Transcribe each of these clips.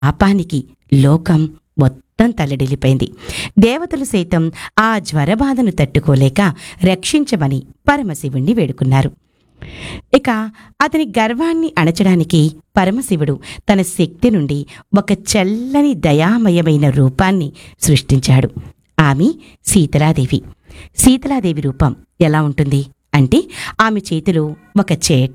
పాపానికి లోకం మొత్తం తల్లడిల్లిపోయింది దేవతలు సైతం ఆ జ్వరబాధను తట్టుకోలేక రక్షించమని పరమశివుణ్ణి వేడుకున్నారు ఇక అతని గర్వాన్ని అణచడానికి పరమశివుడు తన శక్తి నుండి ఒక చల్లని దయామయమైన రూపాన్ని సృష్టించాడు ఆమె శీతలాదేవి శీతలాదేవి రూపం ఎలా ఉంటుంది అంటే ఆమె చేతిలో ఒక చేట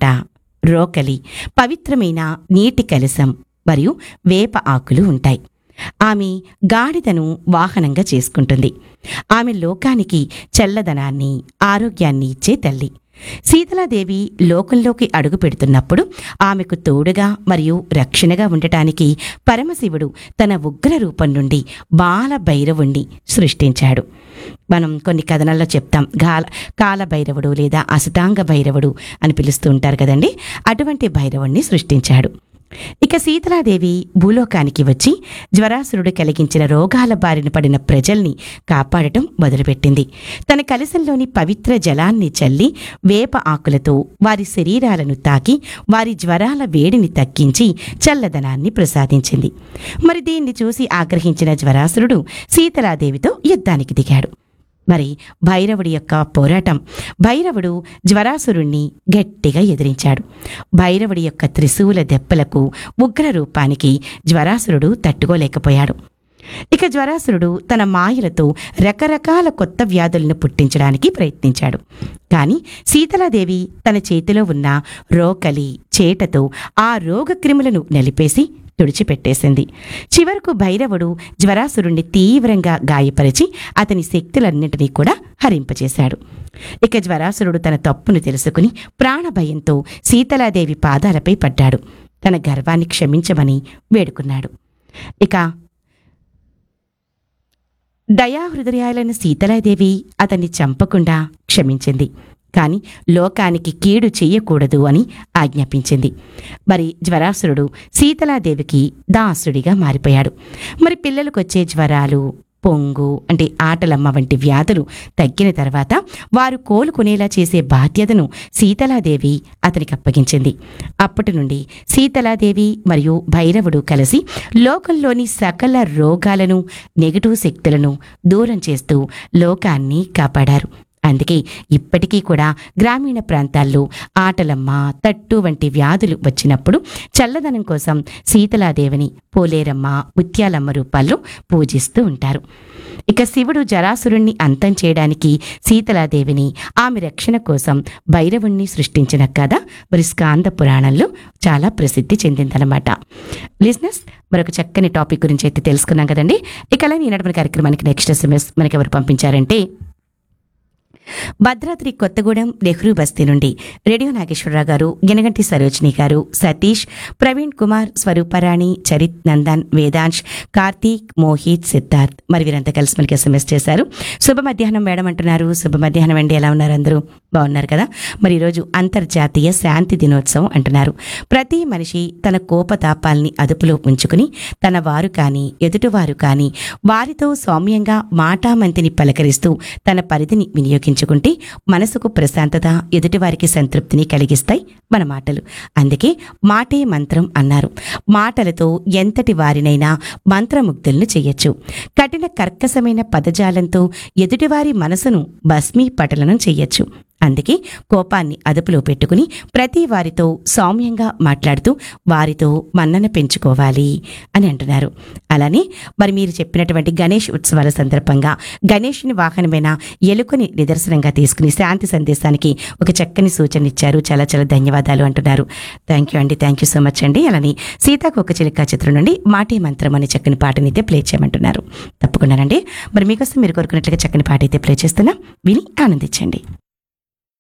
రోకలి పవిత్రమైన నీటి కలశం మరియు వేప ఆకులు ఉంటాయి ఆమె గాడిదను వాహనంగా చేసుకుంటుంది ఆమె లోకానికి చల్లదనాన్ని ఆరోగ్యాన్ని ఇచ్చే తల్లి సీతలాదేవి లోకంలోకి అడుగు పెడుతున్నప్పుడు ఆమెకు తోడుగా మరియు రక్షణగా ఉండటానికి పరమశివుడు తన ఉగ్ర రూపం నుండి బాల భైరవుణ్ణి సృష్టించాడు మనం కొన్ని కథనాల్లో చెప్తాం గాల కాల భైరవుడు లేదా అసతాంగ భైరవుడు అని పిలుస్తూ ఉంటారు కదండి అటువంటి భైరవుణ్ణి సృష్టించాడు ఇక సీతలాదేవి భూలోకానికి వచ్చి జ్వరాసురుడు కలిగించిన రోగాల బారిన పడిన ప్రజల్ని కాపాడటం మొదలుపెట్టింది తన కలశంలోని పవిత్ర జలాన్ని చల్లి వేప ఆకులతో వారి శరీరాలను తాకి వారి జ్వరాల వేడిని తగ్గించి చల్లదనాన్ని ప్రసాదించింది మరి దీన్ని చూసి ఆగ్రహించిన జ్వరాసురుడు సీతలాదేవితో యుద్ధానికి దిగాడు మరి భైరవుడి యొక్క పోరాటం భైరవుడు జ్వరాసురుణ్ణి గట్టిగా ఎదిరించాడు భైరవుడి యొక్క త్రిశూల దెబ్బలకు ఉగ్ర రూపానికి జ్వరాసురుడు తట్టుకోలేకపోయాడు ఇక జ్వరాసురుడు తన మాయలతో రకరకాల కొత్త వ్యాధులను పుట్టించడానికి ప్రయత్నించాడు కానీ సీతలాదేవి తన చేతిలో ఉన్న రోకలి చేటతో ఆ రోగక్రిములను నలిపేసి తుడిచిపెట్టేసింది చివరకు భైరవుడు జ్వరాసురుణ్ణి తీవ్రంగా గాయపరిచి అతని శక్తులన్నింటినీ కూడా హరింపచేశాడు ఇక జ్వరాసురుడు తన తప్పును తెలుసుకుని ప్రాణభయంతో సీతలాదేవి పాదాలపై పడ్డాడు తన గర్వాన్ని క్షమించమని వేడుకున్నాడు ఇక దయాహృదయాలైన సీతలాదేవి అతన్ని చంపకుండా క్షమించింది కాని లోకానికి కీడు చెయ్యకూడదు అని ఆజ్ఞాపించింది మరి జ్వరాసురుడు సీతలాదేవికి దాసుడిగా మారిపోయాడు మరి పిల్లలకొచ్చే జ్వరాలు పొంగు అంటే ఆటలమ్మ వంటి వ్యాధులు తగ్గిన తర్వాత వారు కోలుకునేలా చేసే బాధ్యతను సీతలాదేవి అతనికి అప్పగించింది అప్పటి నుండి సీతలాదేవి మరియు భైరవుడు కలిసి లోకంలోని సకల రోగాలను నెగటివ్ శక్తులను దూరం చేస్తూ లోకాన్ని కాపాడారు అందుకే ఇప్పటికీ కూడా గ్రామీణ ప్రాంతాల్లో ఆటలమ్మ తట్టు వంటి వ్యాధులు వచ్చినప్పుడు చల్లదనం కోసం సీతలాదేవిని పోలేరమ్మ ముత్యాలమ్మ రూపాల్లో పూజిస్తూ ఉంటారు ఇక శివుడు జరాసురుణ్ణి అంతం చేయడానికి సీతలాదేవిని ఆమె రక్షణ కోసం భైరవుణ్ణి సృష్టించిన కథ మరి స్కాంద పురాణంలో చాలా ప్రసిద్ధి చెందిందనమాట లిజినెస్ మరొక చక్కని టాపిక్ గురించి అయితే తెలుసుకున్నాం కదండి ఇక అలానే ఈనాటి మన కార్యక్రమానికి నెక్స్ట్ ఎస్ఎంఎస్ మనకి ఎవరు పంపించారంటే భద్రాద్రి కొత్తగూడెం నెహ్రూ బస్తీ నుండి రేడియో నాగేశ్వరరావు గారు గినగంటి సరోజిని గారు సతీష్ ప్రవీణ్ కుమార్ స్వరూపరాణి చరిత్ నందన్ వేదాంశ్ కార్తీక్ మోహిత్ సిద్ధార్థ్ మరి వీరంతా కలిసి మనకి ఎస్ఎంఎస్ చేశారు శుభ మధ్యాహ్నం మేడం అంటున్నారు శుభ మధ్యాహ్నం అండి ఎలా ఉన్నారు అందరూ బాగున్నారు కదా మరి ఈరోజు అంతర్జాతీయ శాంతి దినోత్సవం అంటున్నారు ప్రతి మనిషి తన కోపతాపాల్ని అదుపులో ఉంచుకుని తన వారు కానీ ఎదుటివారు కానీ వారితో సౌమ్యంగా మాటామంతిని పలకరిస్తూ తన పరిధిని వినియోగించుకుంటే మనసుకు ప్రశాంతత ఎదుటివారికి సంతృప్తిని కలిగిస్తాయి మన మాటలు అందుకే మాటే మంత్రం అన్నారు మాటలతో ఎంతటి వారినైనా మంత్రముగ్ధులను చేయొచ్చు కఠిన కర్కశమైన పదజాలంతో ఎదుటివారి మనసును భస్మీపటలనం చెయ్యొచ్చు అందుకే కోపాన్ని అదుపులో పెట్టుకుని ప్రతి వారితో సౌమ్యంగా మాట్లాడుతూ వారితో మన్నన పెంచుకోవాలి అని అంటున్నారు అలానే మరి మీరు చెప్పినటువంటి గణేష్ ఉత్సవాల సందర్భంగా గణేషుని వాహనమైన ఎలుకని నిదర్శనంగా తీసుకుని శాంతి సందేశానికి ఒక చక్కని సూచన ఇచ్చారు చాలా చాలా ధన్యవాదాలు అంటున్నారు థ్యాంక్ యూ అండి థ్యాంక్ యూ సో మచ్ అండి అలానే సీతాకోక చిలుక చిత్రం నుండి మాటే మంత్రం అనే చక్కని పాటని అయితే ప్లే చేయమంటున్నారు తప్పకుండానండి మరి మీకోసం మీరు కోరుకున్నట్లుగా చక్కని పాట అయితే ప్లే చేస్తున్నా విని ఆనందించండి